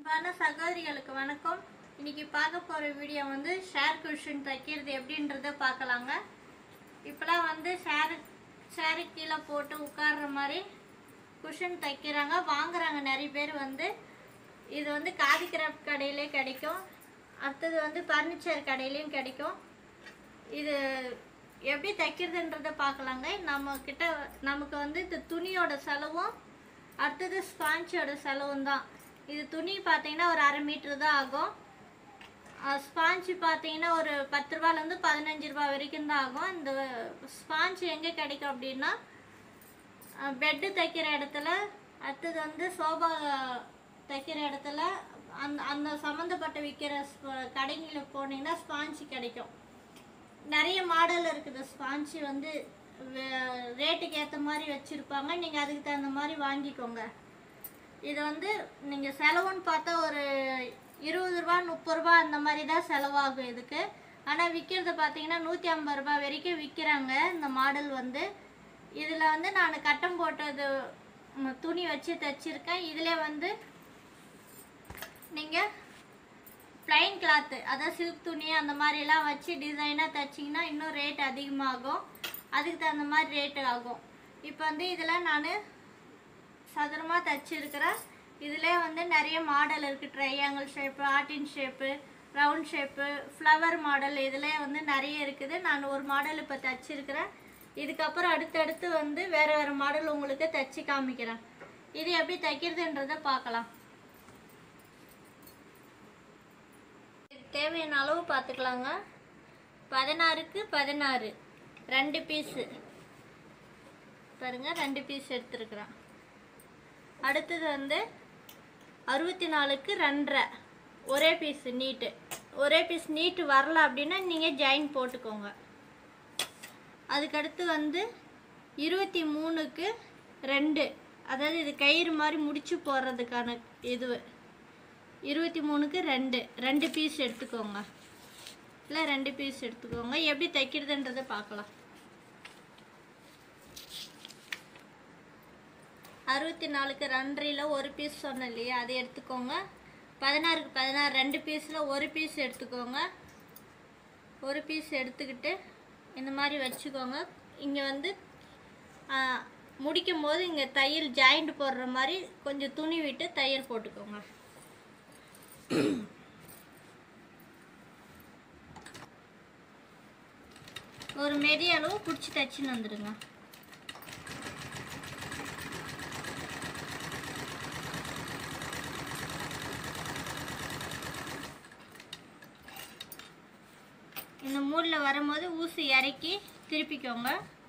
அன்பான சகோதரிகளுக்கு வணக்கம் இன்னைக்கு பார்க்க போகிற வீடியோ வந்து ஷேர் குஷன் தைக்கிறது எப்படின்றத பார்க்கலாங்க இப்போலாம் வந்து ஷேரு ஷேரு கீழே போட்டு உட்கார்ற மாதிரி குஷன் தைக்கிறாங்க வாங்குறாங்க நிறைய பேர் வந்து இது வந்து காதி கிராஃப்ட் கடையிலே கிடைக்கும் அடுத்தது வந்து ஃபர்னிச்சர் கடையிலையும் கிடைக்கும் இது எப்படி தைக்கிறதுன்றத பார்க்கலாங்க நம்ம கிட்ட நமக்கு வந்து இந்த துணியோட செலவும் அடுத்தது ஸ்பாஞ்சோட செலவும் தான் இது துணி பார்த்தீங்கன்னா ஒரு அரை மீட்ரு தான் ஆகும் ஸ்பாஞ்சு பார்த்தீங்கன்னா ஒரு பத்து ரூபாலேருந்து பதினஞ்சு ரூபா வரைக்கும் தான் ஆகும் இந்த ஸ்பாஞ்சு எங்கே கிடைக்கும் அப்படின்னா பெட்டு தைக்கிற இடத்துல அடுத்தது வந்து சோபா தைக்கிற இடத்துல அந்த அந்த சம்மந்தப்பட்ட விற்கிற கடைங்களில் போனீங்கன்னா ஸ்பாஞ்சு கிடைக்கும் நிறைய மாடல் இருக்குது ஸ்பாஞ்சு வந்து ரேட்டுக்கு ஏற்ற மாதிரி வச்சுருப்பாங்க நீங்கள் அதுக்கு தகுந்த மாதிரி வாங்கிக்கோங்க இது வந்து நீங்கள் செலவுன்னு பார்த்தா ஒரு இருபது ரூபா முப்பது ரூபா அந்த மாதிரி தான் செலவாகும் இதுக்கு ஆனால் விற்கிறது பார்த்தீங்கன்னா நூற்றி ஐம்பது ரூபா வரைக்கும் விற்கிறாங்க இந்த மாடல் வந்து இதில் வந்து நான் கட்டம் போட்டது ம், துணி வச்சு தைச்சிருக்கேன் இதில் வந்து நீங்கள் ப்ளைன் கிளாத்து அதாவது சில்க் துணி அந்த மாதிரிலாம் வச்சு டிசைனாக தைச்சிங்கன்னா இன்னும் ரேட் அதிகமாகும் அதுக்கு தகுந்த மாதிரி ரேட்டு ஆகும் இப்போ வந்து இதில் நான் சதுரமாக தைச்சிருக்கிறேன் இதிலே வந்து நிறைய மாடல் இருக்குது ட்ரையாங்கிள் ஷேப்பு ஆர்டின் shape round shape flower model இதிலே வந்து நிறைய இருக்குது நான் ஒரு மாடல் இப்போ தைச்சிருக்கிறேன் இதுக்கப்புறம் அடுத்தடுத்து வந்து வேறு வேறு மாடல் உங்களுக்கு தைச்சி காமிக்கிறேன் இது எப்படி தைக்கிறதுன்றதை பார்க்கலாம் இதுக்கு தேவையான அளவு பார்த்துக்கலாங்க பதினாறுக்கு பதினாறு ரெண்டு பீஸு பாருங்க ரெண்டு பீஸ் எடுத்துருக்குறேன் அடுத்தது வந்து அறுபத்தி நாலுக்கு ரெண்டரை ஒரே பீஸ் நீட்டு ஒரே பீஸ் நீட்டு வரல அப்படின்னா நீங்கள் ஜாயின் போட்டுக்கோங்க அதுக்கடுத்து வந்து இருபத்தி மூணுக்கு ரெண்டு அதாவது இது கயிறு மாதிரி முடிச்சு போடுறதுக்கான இது இருபத்தி மூணுக்கு ரெண்டு ரெண்டு பீஸ் எடுத்துக்கோங்க இல்லை ரெண்டு பீஸ் எடுத்துக்கோங்க எப்படி தைக்கிறதுன்றதை பார்க்கலாம் அறுபத்தி நாலுக்கு ரெண்டரையில் ஒரு பீஸ் சொன்னேன் இல்லையா அதை எடுத்துக்கோங்க பதினாறுக்கு பதினாறு ரெண்டு பீஸில் ஒரு பீஸ் எடுத்துக்கோங்க ஒரு பீஸ் எடுத்துக்கிட்டு இந்த மாதிரி வச்சுக்கோங்க இங்கே வந்து ஆ, முடிக்கும் போது இங்கே தையல் ஜாயிண்ட் போடுற மாதிரி கொஞ்சம் துணி விட்டு தையல் போட்டுக்கோங்க ஒரு மெதி அளவு பிடிச்சி தைச்சின்னு வந்துடுங்க இந்த மூடில் வரும்போது ஊசி இறக்கி திருப்பிக்கோங்க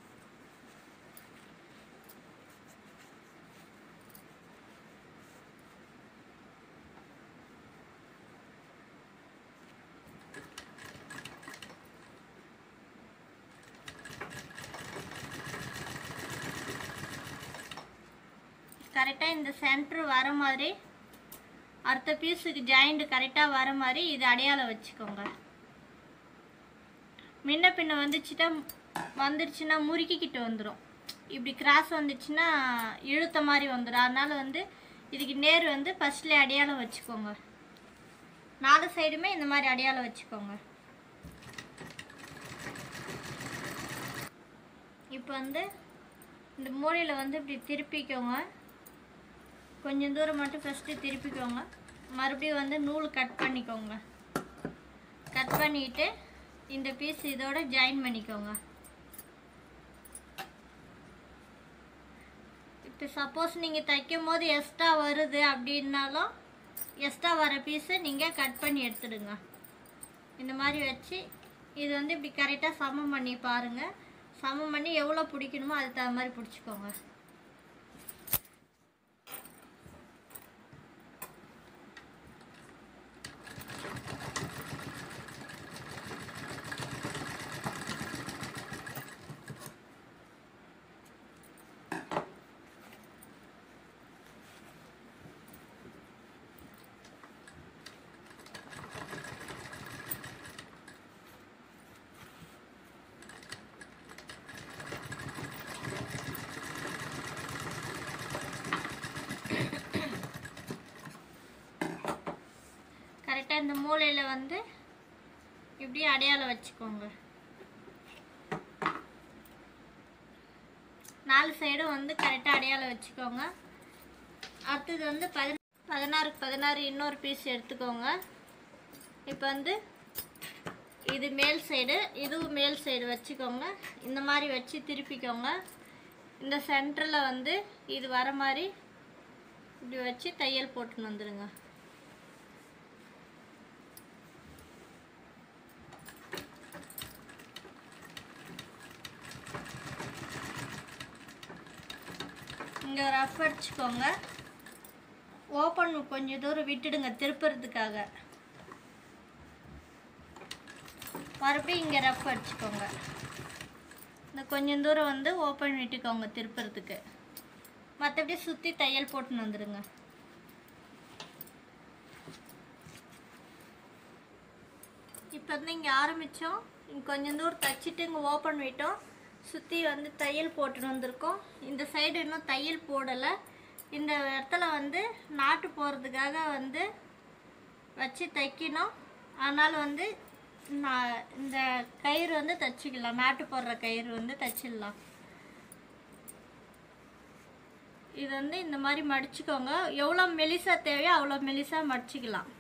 கரெக்டாக இந்த சென்டர் வர மாதிரி அடுத்த பீஸுக்கு ஜாயிண்ட் கரெக்டாக வர மாதிரி இது அடையாளம் வச்சுக்கோங்க முன்ன பின்ன வந்துச்சுன்னா வந்துருச்சுன்னா முறுக்கிக்கிட்டு வந்துடும் இப்படி கிராஸ் வந்துச்சுன்னா இழுத்த மாதிரி வந்துடும் அதனால வந்து இதுக்கு நேர் வந்து ஃபஸ்ட்லேயே அடையாளம் வச்சுக்கோங்க நாலு சைடுமே இந்த மாதிரி அடையாளம் வச்சுக்கோங்க இப்போ வந்து இந்த மூலையில் வந்து இப்படி திருப்பிக்கோங்க கொஞ்சம் தூரம் மட்டும் ஃபஸ்ட்டு திருப்பிக்கோங்க மறுபடியும் வந்து நூல் கட் பண்ணிக்கோங்க கட் பண்ணிட்டு இந்த பீஸ் இதோட ஜாயின் பண்ணிக்கோங்க இப்போ சப்போஸ் நீங்கள் தைக்கும் போது எக்ஸ்ட்ரா வருது அப்படின்னாலும் எக்ஸ்ட்ரா வர பீஸை நீங்கள் கட் பண்ணி எடுத்துடுங்க இந்த மாதிரி வச்சு இது வந்து இப்படி கரெக்டாக சமம் பண்ணி பாருங்கள் சமம் பண்ணி எவ்வளோ பிடிக்கணுமோ அதுக்கு தகுந்த மாதிரி பிடிச்சிக்கோங்க மூலையில் வந்து இப்படி அடையாளம் வச்சுக்கோங்க நாலு சைடும் வந்து கரெக்டாக அடையாளம் வச்சுக்கோங்க அடுத்தது வந்து பதி பதினாறுக்கு பதினாறு இன்னொரு பீஸ் எடுத்துக்கோங்க இப்போ வந்து இது மேல் சைடு இதுவும் மேல் சைடு வச்சுக்கோங்க இந்த மாதிரி வச்சு திருப்பிக்கோங்க இந்த சென்டரில் வந்து இது வர மாதிரி இப்படி வச்சு தையல் போட்டுன்னு வந்துடுங்க இங்கே ரஃப் அடிச்சுக்கோங்க ஓப்பன் கொஞ்சம் தூரம் விட்டுடுங்க திருப்புறதுக்காக மறுபடியும் இங்கே ரஃப் அடிச்சுக்கோங்க இந்த கொஞ்சம் தூரம் வந்து ஓப்பன் விட்டுக்கோங்க திருப்புறதுக்கு மற்றபடி சுற்றி தையல் போட்டுன்னு வந்துடுங்க இப்போ வந்து இங்கே ஆரம்பித்தோம் இங்கே கொஞ்சம் தூரம் தைச்சிட்டு இங்கே ஓப்பன் விட்டோம் சுற்றி வந்து தையல் போட்டுட்டு வந்திருக்கோம் இந்த சைடு இன்னும் தையல் போடலை இந்த இடத்துல வந்து நாட்டு போகிறதுக்காக வந்து வச்சு தைக்கணும் அதனால் வந்து நான் இந்த கயிறு வந்து தைச்சிக்கலாம் நாட்டு போடுற கயிறு வந்து தைச்சிடலாம் இது வந்து இந்த மாதிரி மடிச்சுக்கோங்க எவ்வளோ மெலிசா தேவையோ அவ்வளோ மெலிசா மடிச்சுக்கலாம்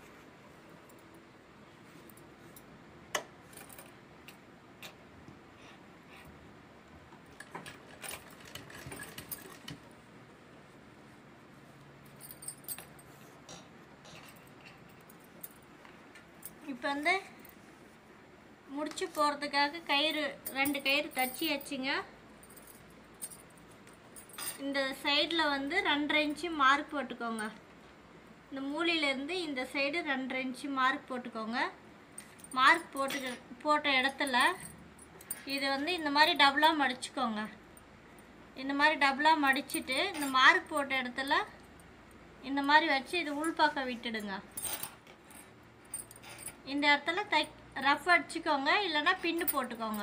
இப்போ வந்து முடிச்சு போகிறதுக்காக கயிறு ரெண்டு கயிறு தச்சு வச்சுங்க இந்த சைடில் வந்து ரெண்டரை இன்ச்சு மார்க் போட்டுக்கோங்க இந்த மூலையிலேருந்து இந்த சைடு ரெண்டரை இன்ச்சு மார்க் போட்டுக்கோங்க மார்க் போட்டு போட்ட இடத்துல இது வந்து இந்த மாதிரி டபுளாக மடிச்சுக்கோங்க இந்த மாதிரி டபுளாக மடிச்சிட்டு இந்த மார்க் போட்ட இடத்துல இந்த மாதிரி வச்சு இது உள்பக்கம் விட்டுடுங்க இந்த இடத்துல தை ரஃப் அடிச்சுக்கோங்க இல்லைன்னா பின்னு போட்டுக்கோங்க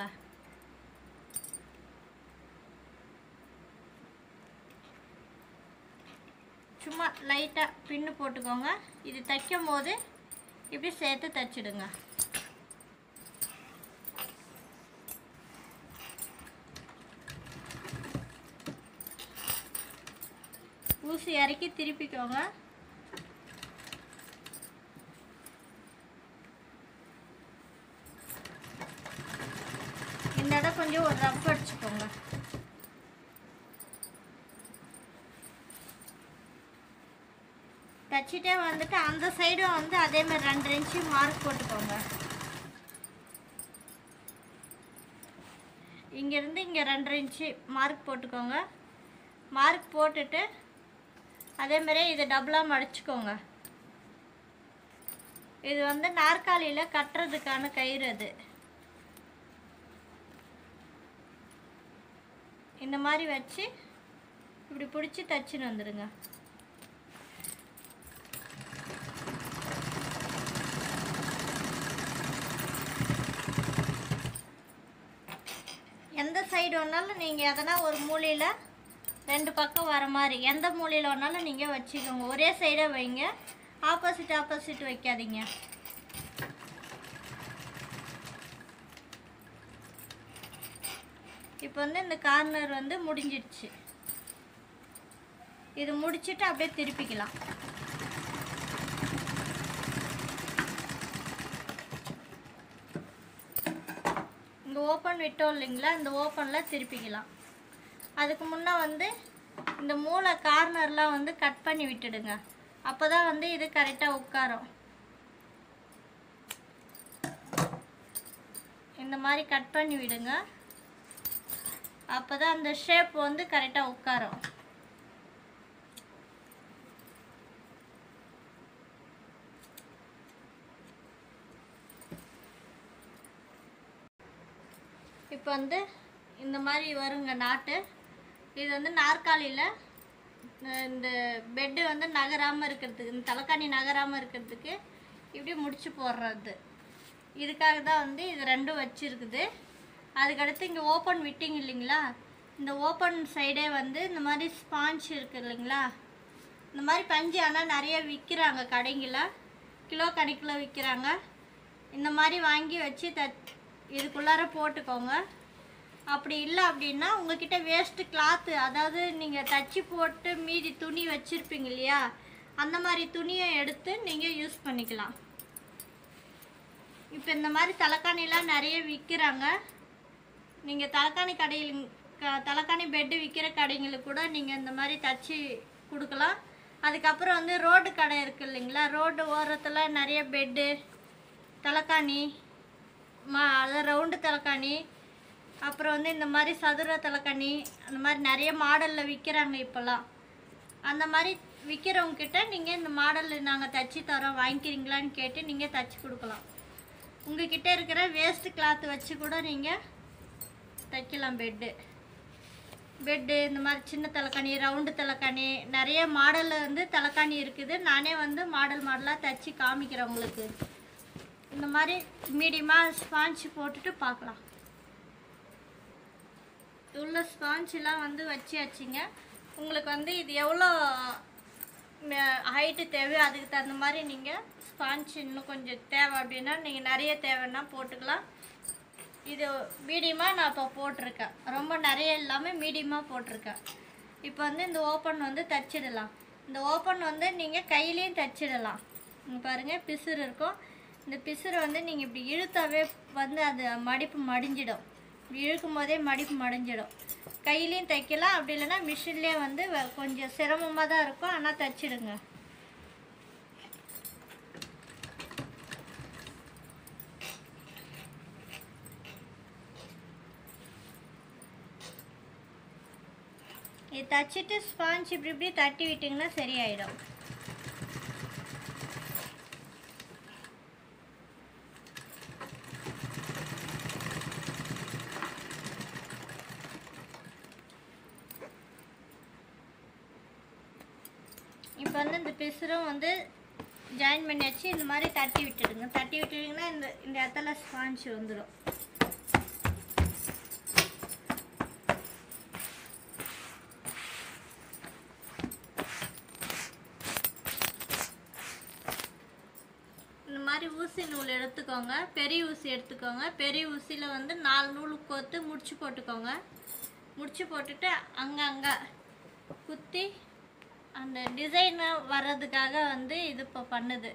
சும்மா லைட்டாக பின்னு போட்டுக்கோங்க இது தைக்கும் போது இப்படி சேர்த்து தைச்சிடுங்க ஊசி இறக்கி திருப்பிக்கோங்க இந்த இடம் கொஞ்சம் ஒரு ரஃப் அடிச்சுக்கோங்க தச்சிட்டே வந்துட்டு அந்த சைடும் வந்து அதே மாதிரி ரெண்டு இன்ச்சு மார்க் போட்டுக்கோங்க இங்கேருந்து இங்கே ரெண்டரை இன்ச்சு மார்க் போட்டுக்கோங்க மார்க் போட்டுட்டு அதே மாதிரி இதை டபுளாக மடிச்சுக்கோங்க இது வந்து நாற்காலியில் கட்டுறதுக்கான கயிறு அது இந்த மாதிரி வச்சு இப்படி பிடிச்சி தச்சுன்னு வந்துடுங்க எந்த சைடு வேணாலும் நீங்கள் எதனா ஒரு மூலையில் ரெண்டு பக்கம் வர மாதிரி எந்த மூலையில் வேணாலும் நீங்கள் வச்சுக்கோங்க ஒரே சைடாக வைங்க ஆப்போசிட் ஆப்போசிட் வைக்காதீங்க இப்போ வந்து இந்த கார்னர் வந்து முடிஞ்சிடுச்சு இது முடிச்சிட்டு அப்படியே திருப்பிக்கலாம் இந்த ஓப்பன் விட்டோம் இல்லைங்களா இந்த ஓப்பனில் திருப்பிக்கலாம் அதுக்கு முன்னே வந்து இந்த மூளை கார்னர்லாம் வந்து கட் பண்ணி விட்டுடுங்க அப்போ தான் வந்து இது கரெக்டாக உட்காரும் இந்த மாதிரி கட் பண்ணி விடுங்க அப்போ தான் அந்த ஷேப் வந்து கரெக்டாக உட்காரும் இப்போ வந்து இந்த மாதிரி வருங்க நாட்டு இது வந்து நாற்காலியில் இந்த பெட்டு வந்து நகராமல் இருக்கிறதுக்கு இந்த தலைக்காணி நகராமல் இருக்கிறதுக்கு இப்படி முடிச்சு போடுறது இதுக்காக தான் வந்து இது ரெண்டும் வச்சுருக்குது அதுக்கடுத்து இங்கே ஓப்பன் விட்டிங் இல்லைங்களா இந்த ஓப்பன் சைடே வந்து இந்த மாதிரி ஸ்பாஞ்ச் இருக்குது இல்லைங்களா இந்த மாதிரி பஞ்சு ஆனால் நிறைய விற்கிறாங்க கடைங்கள கிலோ கணக்கில் விற்கிறாங்க இந்த மாதிரி வாங்கி வச்சு த இதுக்குள்ளார போட்டுக்கோங்க அப்படி இல்லை அப்படின்னா உங்ககிட்ட வேஸ்ட்டு கிளாத்து அதாவது நீங்கள் தச்சு போட்டு மீதி துணி வச்சுருப்பீங்க இல்லையா அந்த மாதிரி துணியை எடுத்து நீங்கள் யூஸ் பண்ணிக்கலாம் இப்போ இந்த மாதிரி தலைக்காணிலாம் நிறைய விற்கிறாங்க நீங்கள் தலைக்காணி கடையில் க தலைக்காணி பெட்டு விற்கிற கடைங்களுக்கு கூட நீங்கள் இந்த மாதிரி தச்சு கொடுக்கலாம் அதுக்கப்புறம் வந்து ரோடு கடை இருக்குது இல்லைங்களா ரோடு ஓரத்தில் நிறைய பெட்டு தலைக்காணி மா அதாவது ரவுண்டு தலைக்காணி அப்புறம் வந்து இந்த மாதிரி சதுர தலைக்காணி அந்த மாதிரி நிறைய மாடலில் விற்கிறாங்க இப்போல்லாம் அந்த மாதிரி விற்கிறவங்க கிட்ட நீங்கள் இந்த மாடலில் நாங்கள் தச்சு தரோம் வாங்கிக்கிறீங்களான்னு கேட்டு நீங்கள் தச்சு கொடுக்கலாம் உங்ககிட்ட இருக்கிற வேஸ்ட் கிளாத் வச்சு கூட நீங்கள் தைக்கலாம் பெட்டு பெட்டு இந்த மாதிரி சின்ன தலைக்காணி ரவுண்டு தலைக்காணி நிறைய மாடலில் வந்து தலைக்காணி இருக்குது நானே வந்து மாடல் மாடலாக தைச்சி காமிக்கிறேன் உங்களுக்கு இந்த மாதிரி மீடியமாக ஸ்பாஞ்ச் போட்டுட்டு பார்க்கலாம் உள்ள ஸ்பாஞ்செலாம் வந்து வச்சியாச்சுங்க உங்களுக்கு வந்து இது எவ்வளோ ஹைட்டு தேவையோ அதுக்கு தகுந்த மாதிரி நீங்கள் ஸ்பாஞ்ச் இன்னும் கொஞ்சம் தேவை அப்படின்னா நீங்கள் நிறைய தேவைன்னா போட்டுக்கலாம் இது மீடியமாக நான் இப்போ போட்டிருக்கேன் ரொம்ப நிறைய இல்லாமல் மீடியமாக போட்டிருக்கேன் இப்போ வந்து இந்த ஓப்பன் வந்து தச்சிடலாம் இந்த ஓப்பன் வந்து நீங்கள் கையிலையும் தச்சிடலாம் இங்க பாருங்கள் பிசுறு இருக்கும் இந்த பிசுறு வந்து நீங்கள் இப்படி இழுத்தாவே வந்து அது மடிப்பு மடிஞ்சிடும் இப்படி இழுக்கும் போதே மடிப்பு மடிஞ்சிடும் கையிலையும் தைக்கலாம் அப்படி இல்லைன்னா மிஷின்லேயே வந்து வ- கொஞ்சம் சிரமமாக தான் இருக்கும் ஆனால் தச்சிடுங்க இது தச்சுட்டு ஸ்பாஞ்ச் இப்படி இப்படி தட்டி விட்டிங்கன்னா சரியாயிடும் இப்போ வந்து இந்த பிசுரும் வந்து ஜாயின் பண்ணி வச்சு இந்த மாதிரி தட்டி விட்டுடுங்க தட்டி விட்டுட்டிங்கன்னா இந்த இந்த இடத்துல ஸ்பாஞ்ச் வந்துடும் இந்த மாதிரி ஊசி நூல் எடுத்துக்கோங்க பெரிய ஊசி எடுத்துக்கோங்க பெரிய ஊசியில் வந்து நாலு நூல் கோர்த்து முடிச்சு போட்டுக்கோங்க முடிச்சு போட்டுட்டு அங்கங்கே குத்தி அந்த டிசைன் வர்றதுக்காக வந்து இது இப்போ பண்ணுது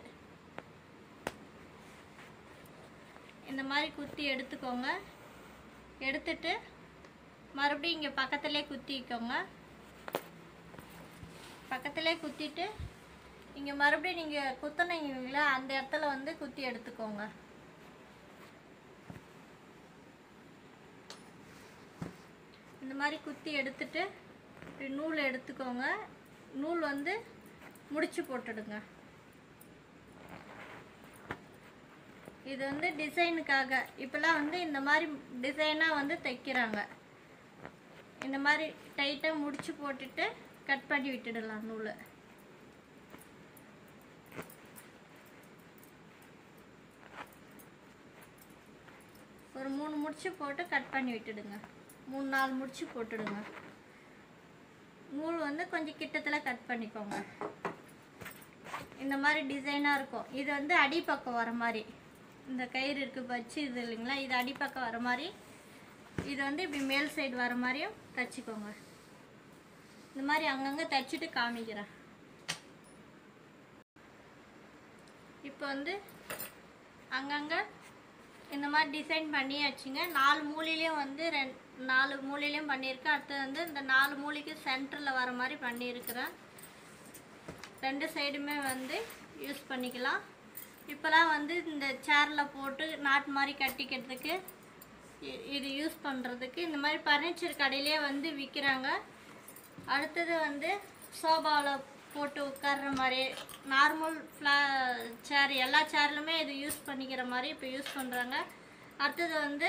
இந்த மாதிரி குத்தி எடுத்துக்கோங்க எடுத்துட்டு மறுபடியும் இங்கே பக்கத்துலேயே குத்திக்கோங்க பக்கத்துலேயே குத்திட்டு இங்கே மறுபடியும் நீங்கள் குத்துனீங்களா அந்த இடத்துல வந்து குத்தி எடுத்துக்கோங்க இந்த மாதிரி குத்தி எடுத்துட்டு இப்படி நூல் எடுத்துக்கோங்க நூல் வந்து முடிச்சு போட்டுடுங்க இது வந்து டிசைனுக்காக இப்போல்லாம் வந்து இந்த மாதிரி டிசைனாக வந்து தைக்கிறாங்க இந்த மாதிரி டைட்டாக முடிச்சு போட்டுட்டு கட் பண்ணி விட்டுடலாம் நூலை ஒரு மூணு முடிச்சு போட்டு கட் பண்ணி விட்டுடுங்க மூணு நாலு முடிச்சு போட்டுடுங்க நூல் வந்து கொஞ்சம் கிட்டத்தில் கட் பண்ணிக்கோங்க இந்த மாதிரி டிசைனாக இருக்கும் இது வந்து அடிப்பக்கம் வர மாதிரி இந்த கயிறு இருக்கு வச்சு இது இல்லைங்களா இது அடிப்பக்கம் வர மாதிரி இது வந்து இப்படி மேல் சைடு வர மாதிரியும் தச்சுக்கோங்க இந்த மாதிரி அங்கங்கே தச்சுட்டு காமிக்கிறேன் இப்போ வந்து அங்கங்கே இந்த மாதிரி டிசைன் பண்ணியாச்சுங்க நாலு மூலையிலையும் வந்து ரெண் நாலு மூலையிலையும் பண்ணியிருக்கேன் அடுத்து வந்து இந்த நாலு மூலைக்கு சென்டரில் வர மாதிரி பண்ணியிருக்கிறேன் ரெண்டு சைடுமே வந்து யூஸ் பண்ணிக்கலாம் இப்போலாம் வந்து இந்த சேரில் போட்டு நாட் மாதிரி கட்டிக்கிறதுக்கு இ- இது யூஸ் பண்ணுறதுக்கு இந்த மாதிரி ஃபர்னிச்சர் கடையிலே வந்து விற்கிறாங்க அடுத்தது வந்து சோபாவில் போட்டு உட்கார்ற மாதிரி நார்மல் ஃப்ளா சேர் எல்லா சேர்லுமே இது யூஸ் பண்ணிக்கிற மாதிரி இப்போ யூஸ் பண்ணுறாங்க அடுத்தது வந்து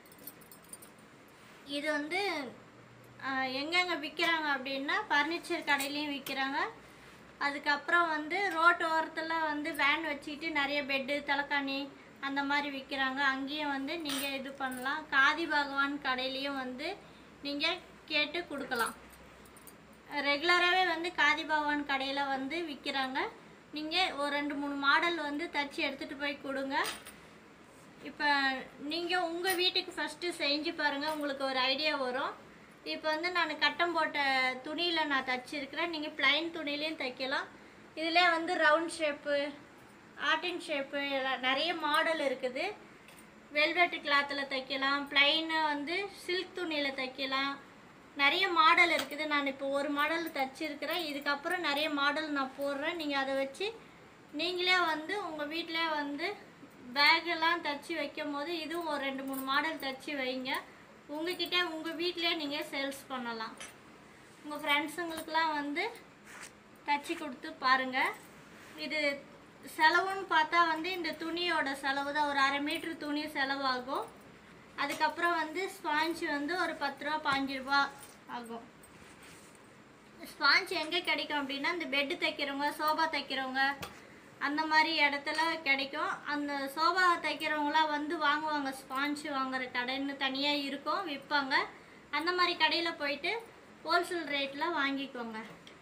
இது வந்து ஆஹ், எங்கெங்க விற்கிறாங்க அப்படின்னா ஃபர்னிச்சர் கடையிலையும் விற்கிறாங்க அதுக்கப்புறம் வந்து ரோட்டு ஓரத்தில் வந்து வேன் வச்சுக்கிட்டு நிறைய பெட்டு தலைக்காணி அந்த மாதிரி விற்கிறாங்க அங்கேயும் வந்து நீங்கள் இது பண்ணலாம் காதி பகவான் கடையிலையும் வந்து நீங்கள் கேட்டு கொடுக்கலாம் ரெகுலராகவே வந்து காதி பகவான் கடையில் வந்து விற்கிறாங்க நீங்கள் ஒரு ரெண்டு மூணு மாடல் வந்து தச்சு எடுத்துகிட்டு போய் கொடுங்க இப்போ நீங்கள் உங்கள் வீட்டுக்கு ஃபஸ்ட்டு செஞ்சு பாருங்கள் உங்களுக்கு ஒரு ஐடியா வரும் இப்போ வந்து நான் கட்டம் போட்ட துணியில் நான் தச்சிருக்கிறேன் நீங்கள் ப்ளைன் துணிலையும் தைக்கலாம் இதிலே வந்து ரவுண்ட் ஷேப்பு ஆர்டின் ஷேப்பு நிறைய மாடல் இருக்குது வெல்வெட் கிளாத்தில் தைக்கலாம் ப்ளைனு வந்து சில்க் துணியில் தைக்கலாம் நிறைய மாடல் இருக்குது நான் இப்போ ஒரு மாடல் தச்சிருக்கிறேன் இதுக்கப்புறம் நிறைய மாடல் நான் போடுறேன் நீங்கள் அதை வச்சு நீங்களே வந்து உங்கள் வீட்டிலே வந்து பேக்கெல்லாம் தச்சு வைக்கும் போது இதுவும் ஒரு ரெண்டு மூணு மாடல் தச்சு வைங்க உங்ககிட்ட உங்கள் வீட்டிலே நீங்கள் சேல்ஸ் பண்ணலாம் உங்கள் ஃப்ரெண்ட்ஸுங்களுக்கெலாம் வந்து தச்சு கொடுத்து பாருங்கள் இது செலவுன்னு பார்த்தா வந்து இந்த துணியோட செலவு தான் ஒரு அரை மீட்ரு துணி செலவாகும் அதுக்கப்புறம் வந்து ஸ்பாஞ்ச் வந்து ஒரு பத்து ரூபா பாஞ்சு ரூபா ஆகும் ஸ்பாஞ்ச் எங்கே கிடைக்கும் அப்படின்னா இந்த பெட்டு தைக்கிறவங்க சோபா தைக்கிறவங்க அந்த மாதிரி இடத்துல கிடைக்கும் அந்த சோபா தைக்கிறவங்களாம் வந்து வாங்குவாங்க ஸ்பாஞ்ச் வாங்குற கடைன்னு தனியாக இருக்கும் விற்பாங்க அந்த மாதிரி கடையில் போயிட்டு ஹோல்சேல் ரேட்டில் வாங்கிக்கோங்க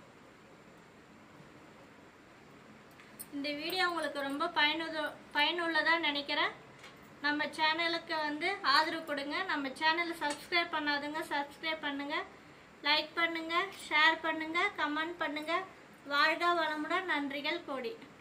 இந்த வீடியோ உங்களுக்கு ரொம்ப பயனுத பயனுள்ளதாக நினைக்கிறேன் நம்ம சேனலுக்கு வந்து ஆதரவு கொடுங்க நம்ம சேனலை சப்ஸ்கிரைப் பண்ணாதுங்க சப்ஸ்கிரைப் பண்ணுங்கள் லைக் பண்ணுங்கள் ஷேர் பண்ணுங்கள் கமெண்ட் பண்ணுங்கள் வாழ்க வளமுடன் நன்றிகள் கோடி